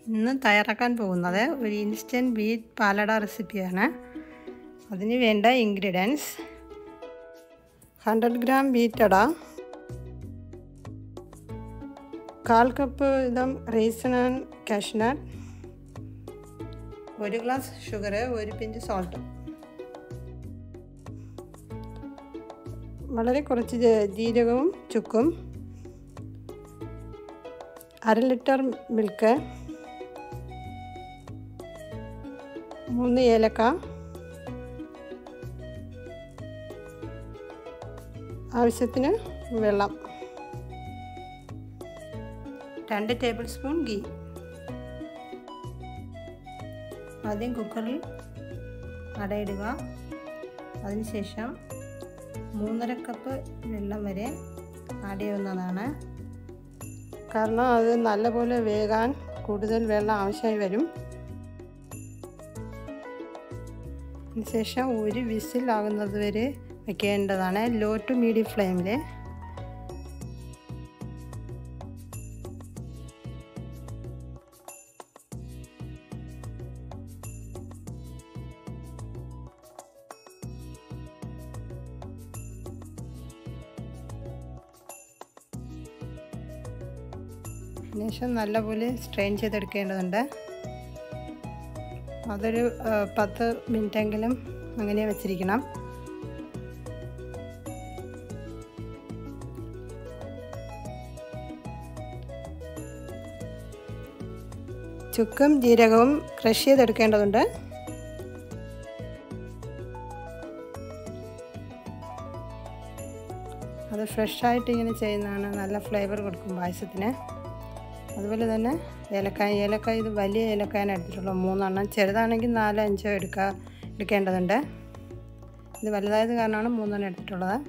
ഇന്ന് തയ്യാറാക്കാൻ പോകുന്നത് ഒരു ഇൻസ്റ്റൻറ്റ് വീറ്റ് പാലട റെസിപ്പിയാണ് അതിന് വേണ്ട ഇൻഗ്രീഡിയൻസ് ഹൺഡ്രഡ് ഗ്രാം വീറ്റട കാൽ കപ്പ് ഇതം റേസൺ ആൻഡ് കാഷ്നട്ട് ഒരു ഗ്ലാസ് ഷുഗർ ഒരു പിഞ്ച് സോൾട്ട് വളരെ കുറച്ച് ജീരകവും ചുക്കും അര ലിറ്റർ മിൽക്ക് മൂന്ന് ഏലക്ക ആവശ്യത്തിന് വെള്ളം രണ്ട് ടേബിൾ സ്പൂൺ ഗീ ആദ്യം കുക്കറിൽ അടയിടുക അതിനുശേഷം മൂന്നര കപ്പ് വെള്ളം വരെ ആഡ് ചെയ്യുന്നതാണ് കാരണം അത് നല്ലപോലെ വേകാൻ കൂടുതൽ വെള്ളം ആവശ്യമായി വരും അതിനുശേഷം ഒരു വിസിൽ ആകുന്നത് വരെ വെക്കേണ്ടതാണ് ലോ ടു മീഡിയം ഫ്ലെയിമിൽ അതിനുശേഷം നല്ലപോലെ സ്ട്രെയിൻ ചെയ്തെടുക്കേണ്ടതുണ്ട് അതൊരു പത്ത് മിനിറ്റെങ്കിലും അങ്ങനെ വെച്ചിരിക്കണം ചുക്കും ജീരകവും ക്രഷ് ചെയ്തെടുക്കേണ്ടതുണ്ട് അത് ഫ്രഷായിട്ട് ഇങ്ങനെ ചെയ്യുന്നതാണ് നല്ല ഫ്ലേവർ കൊടുക്കും പായസത്തിന് അതുപോലെ തന്നെ ഏലക്കായ ഏലക്കായ ഇത് വലിയ ഏലക്കായാണ് എടുത്തിട്ടുള്ളൂ മൂന്നെണ്ണം ചെറുതാണെങ്കിൽ നാലോ അഞ്ചോ എടുക്കുക എടുക്കേണ്ടതുണ്ട് ഇത് വലുതായത് കാരണമാണ് മൂന്നെണ്ണം എടുത്തിട്ടുള്ളത്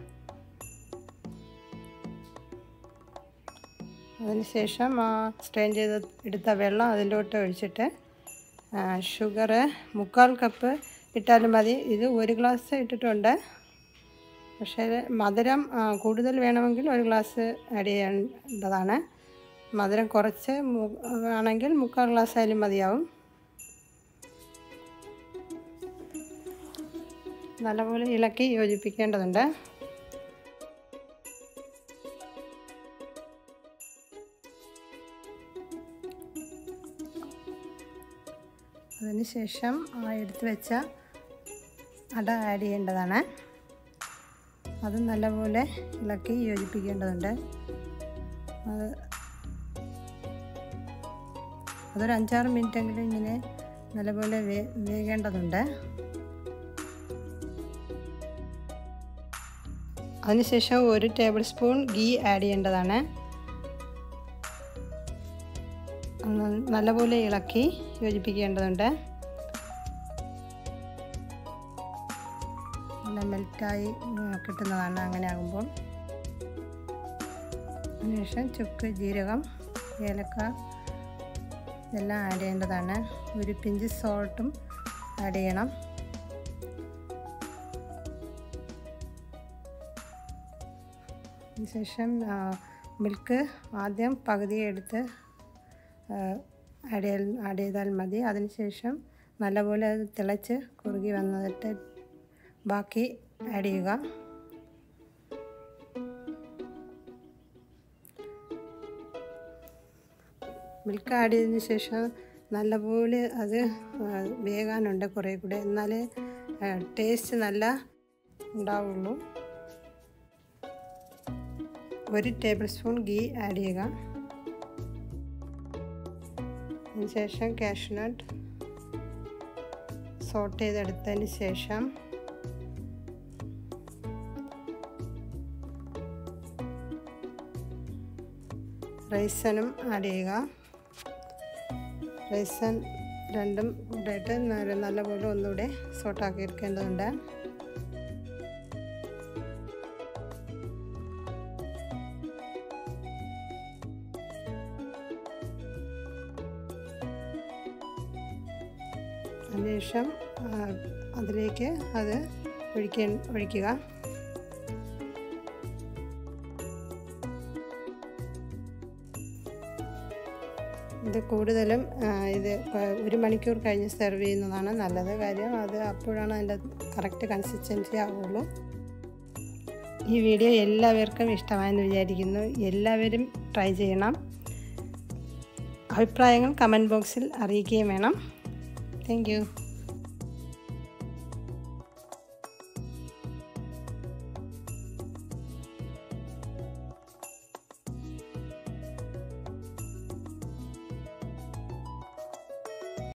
അതിനുശേഷം ആ സ്ട്രെയിൻ ചെയ്ത് എടുത്ത വെള്ളം അതിലോട്ട് ഒഴിച്ചിട്ട് ഷുഗർ മുക്കാൽ കപ്പ് ഇട്ടാലും മതി ഇത് ഒരു ഗ്ലാസ് ഇട്ടിട്ടുണ്ട് പക്ഷേ മധുരം കൂടുതൽ വേണമെങ്കിൽ ഒരു ഗ്ലാസ് ആഡ് ചെയ്യേണ്ടതാണ് മധുരം കുറച്ച് ആണെങ്കിൽ മുക്കാൽ ഗ്ലാസ് ആയാലും മതിയാവും നല്ലപോലെ ഇളക്കി യോജിപ്പിക്കേണ്ടതുണ്ട് അതിനുശേഷം ആ എടുത്ത് വെച്ച അട ആഡ് ചെയ്യേണ്ടതാണ് അത് നല്ലപോലെ ഇളക്കി യോജിപ്പിക്കേണ്ടതുണ്ട് അത് അതൊരു അഞ്ചാറ് മിനിറ്റെങ്കിലും ഇങ്ങനെ നല്ലപോലെ വേ വേകേണ്ടതുണ്ട് അതിനുശേഷം ഒരു ടേബിൾ സ്പൂൺ ഗീ ആഡ് ചെയ്യേണ്ടതാണ് നല്ലപോലെ ഇളക്കി യോജിപ്പിക്കേണ്ടതുണ്ട് നല്ല മെൽറ്റായി കിട്ടുന്നതാണ് അങ്ങനെ ആകുമ്പോൾ അതിനുശേഷം ചുക്ക് ജീരകം ഏലക്ക ഇതെല്ലാം ആഡ് ചെയ്യേണ്ടതാണ് ഒരു പിഞ്ച് സോൾട്ടും ആഡ് ചെയ്യണം അതിനുശേഷം മിൽക്ക് ആദ്യം പകുതി എടുത്ത് ആഡ് ആഡ് ചെയ്താൽ മതി അതിനുശേഷം നല്ലപോലെ അത് തിളച്ച് കുറുകി വന്നിട്ട് ബാക്കി ആഡ് ചെയ്യുക മിൽക്ക് ആഡ് ചെയ്തതിന് ശേഷം നല്ലപോലെ അത് വേകാനുണ്ട് കുറേ കൂടെ എന്നാലേ ടേസ്റ്റ് നല്ല ഉണ്ടാവുള്ളൂ ഒരു ടേബിൾ സ്പൂൺ ഗീ ആഡ് ചെയ്യുക അതിനുശേഷം കാഷ്നട്ട് സോട്ട് ചെയ്തെടുത്തതിന് ശേഷം റൈസനും ആഡ് ചെയ്യുക റൈസൻ രണ്ടും കൂടെയിട്ട് നല്ലപോലെ ഒന്നുകൂടെ സോട്ടാക്കി എടുക്കേണ്ടതുണ്ട് അതിനുശേഷം അതിലേക്ക് അത് ഒഴിക്ക ഒഴിക്കുക ഇത് കൂടുതലും ആ, ഇത് ക- ഒരു മണിക്കൂർ കഴിഞ്ഞ് സെർവ് ചെയ്യുന്നതാണ് നല്ലത് കാര്യം അത് അപ്പോഴാണ് അതിൻ്റെ കറക്റ്റ് കൺസിസ്റ്റൻസി ആവുള്ളൂ ഈ വീഡിയോ എല്ലാവർക്കും ഇഷ്ടമായെന്ന് വിചാരിക്കുന്നു എല്ലാവരും ട്രൈ ചെയ്യണം അഭിപ്രായങ്ങൾ കമൻറ്റ് ബോക്സിൽ അറിയിക്കുകയും വേണം താങ്ക്